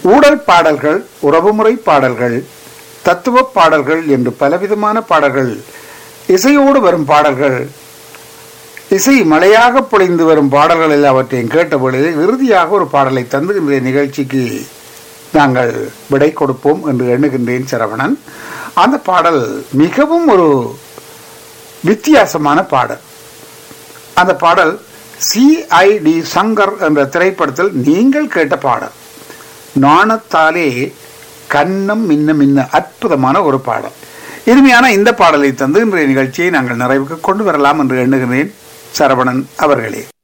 ஊடல் பாடல்கள் உறவுமுறை பாடல்கள் தத்துவ பாடல்கள் என்று பலவிதமான பாடல்கள் இசையோடு வரும் பாடல்கள் இசை மழையாக பொழிந்து வரும் பாடல்கள் எல்லாவற்றையும் கேட்ட பொழுது இறுதியாக ஒரு பாடலை தந்து இன்றைய நிகழ்ச்சிக்கு நாங்கள் விடை கொடுப்போம் என்று எண்ணுகின்றேன் சரவணன் அந்த பாடல் மிகவும் ஒரு வித்தியாசமான பாடல் அந்த பாடல் சிஐடி சங்கர் என்ற திரைப்படத்தில் நீங்கள் கேட்ட பாடல் நாணத்தாலே கண்ணம் மின்ன மின்ன அற்புதமான ஒரு பாடல் இனிமையான இந்த பாடலை தந்து இன்றைய நிகழ்ச்சியை நாங்கள் நிறைவுக்கு கொண்டு வரலாம் என்று எண்ணுகிறேன் சரவணன் அவர்களே